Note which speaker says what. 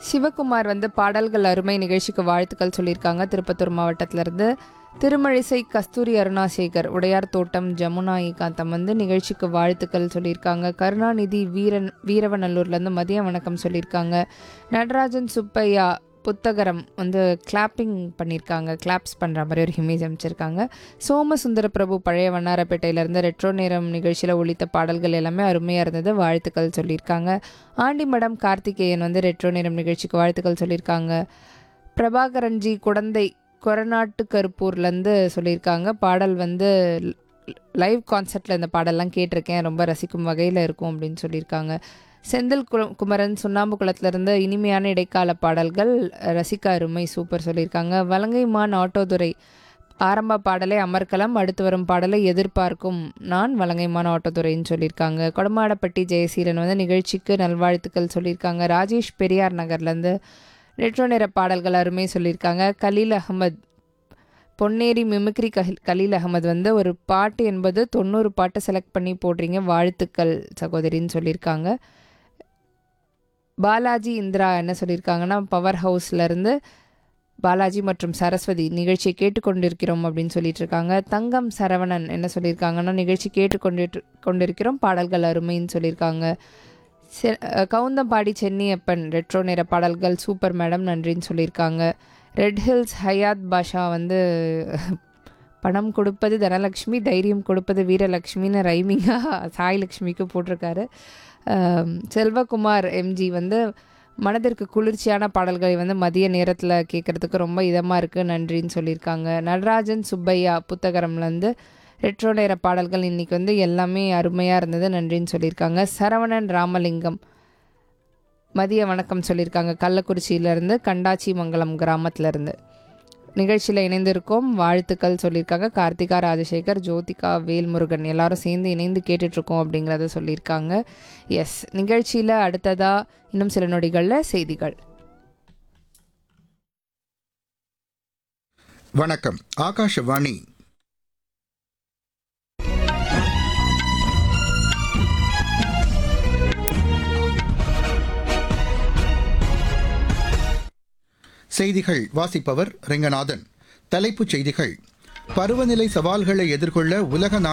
Speaker 1: சிவகுமார் வந்து பாடல்கள் அருமை நிகழ்ச்சிக்கு வாழ்த்துக்கள் சொல்லியிருக்காங்க திருப்பத்தூர் மாவட்டத்திலேருந்து திருமழிசை கஸ்தூரி அருணாசேகர் உடையார் தோட்டம் ஜமுனா ஏகாந்தம் வந்து நிகழ்ச்சிக்கு வாழ்த்துக்கள் சொல்லியிருக்காங்க கருணாநிதி வீரன் வீரவநல்லூர்லேருந்து மதிய வணக்கம் சொல்லியிருக்காங்க நடராஜன் சுப்பையா புத்தகரம் வந்து கிளாப்பிங் பண்ணியிருக்காங்க கிளாப்ஸ் பண்ணுற மாதிரி ஒரு இமேஜ் அமைச்சிருக்காங்க சோமசுந்தர பிரபு பழைய வண்ணாரப்பேட்டையிலேருந்து ரெட்ரோ நேரம் நிகழ்ச்சியில் ஒழித்த பாடல்கள் எல்லாமே அருமையாக இருந்தது வாழ்த்துக்கள் சொல்லியிருக்காங்க ஆண்டிமடம் கார்த்திகேயன் வந்து ரெட்ரோ நேரம் நிகழ்ச்சிக்கு வாழ்த்துக்கள் சொல்லியிருக்காங்க பிரபாகரன்ஜி குடந்தை கொரநாட்டு கருப்பூர்லேருந்து சொல்லியிருக்காங்க பாடல் வந்து லைவ் கான்சர்ட்டில் இந்த பாடல்லாம் கேட்டிருக்கேன் ரொம்ப ரசிக்கும் வகையில் இருக்கும் அப்படின்னு சொல்லியிருக்காங்க செந்தில் கு- குமரன் சுண்ணாம்பு குளத்துலேருந்து இனிமையான இடைக்கால பாடல்கள் ரசிக்க அருமை சூப்பர் சொல்லியிருக்காங்க வலங்கைமான் ஆட்டோதுரை ஆரம்ப பாடலை அமர்க்கலாம் அடுத்து வரும் பாடலை எதிர்பார்க்கும் நான் வலங்கைமான் ஆட்டோதுரைன்னு சொல்லியிருக்காங்க கொடமாடப்பட்டி ஜெயசீலன் வந்து நிகழ்ச்சிக்கு நல்வாழ்த்துக்கள் சொல்லியிருக்காங்க ராஜேஷ் பெரியார் நகர்லேருந்து ரெட்ரோ நிற பாடல்கள் அருமை சொல்லியிருக்காங்க கலீல் அகமது பொன்னேரி மிமிக்ரி கஹில் கலீல் அகமது வந்து ஒரு பாட்டு என்பது தொண்ணூறு பாட்டை செலக்ட் பண்ணி போடுறீங்க வாழ்த்துக்கள் சகோதரின்னு சொல்லியிருக்காங்க பாலாஜி இந்திரா என்ன சொல்லியிருக்காங்கன்னா பவர் ஹவுஸ்லேருந்து பாலாஜி மற்றும் சரஸ்வதி நிகழ்ச்சியை கேட்டுக்கொண்டிருக்கிறோம் அப்படின்னு சொல்லிட்டு இருக்காங்க தங்கம் சரவணன் என்ன சொல்லியிருக்காங்கன்னா நிகழ்ச்சி கேட்டுக்கொண்டிட்டு கொண்டிருக்கிறோம் பாடல்கள் அருமைன்னு சொல்லியிருக்காங்க செ- அஹ் கவுந்தம்பாடி சென்னியப்பன் ரெட்ரோ நிற பாடல்கள் சூப்பர் மேடம் நன்றின்னு சொல்லியிருக்காங்க ரெட் ஹில்ஸ் ஹயாத் பாஷா வந்து பணம் கொடுப்பது தனலக்ஷ்மி தைரியம் கொடுப்பது வீரலக்ஷ்மின்னு ரைமிங்காக சாய்லக்ஷ்மிக்கு போட்டிருக்காரு ஆம், செல்வகுமார் எம்ஜி வந்து மனதிற்கு குளிர்ச்சியான பாடல்களை வந்து மதிய நேரத்தில் கேட்குறதுக்கு ரொம்ப இதமாக இருக்குது நன்றின்னு சொல்லியிருக்காங்க நடராஜன் சுப்பையா புத்தகரம்லேருந்து ரெட்ரோ நேர பாடல்கள் இன்றைக்கி வந்து எல்லாமே அருமையாக இருந்தது நன்றின்னு சொல்லியிருக்காங்க சரவணன் ராமலிங்கம் மதிய வணக்கம் சொல்லியிருக்காங்க கள்ளக்குறிச்சியிலேருந்து கண்டாச்சி மங்கலம் கிராமத்திலேருந்து நிகழ்ச்சியில் இணைந்திருக்கோம் வாழ்த்துக்கள் சொல்லியிருக்காங்க கார்த்திகா ராஜசேகர் ஜோதிகா வேல்முருகன் எல்லாரும் சேர்ந்து இணைந்து கேட்டுட்ருக்கோம் அப்படிங்கிறத சொல்லியிருக்காங்க எஸ் நிகழ்ச்சியில் அடுத்ததாக இன்னும் சில நொடிகளில் செய்திகள்
Speaker 2: வணக்கம் ஆகாஷவாணி செய்திகள் வாசிப்பவர் ரெங்கநாதன் தலைப்புச் செய்திகள் பருவநிலை சவால்களை எதிர்கொள்ள உலக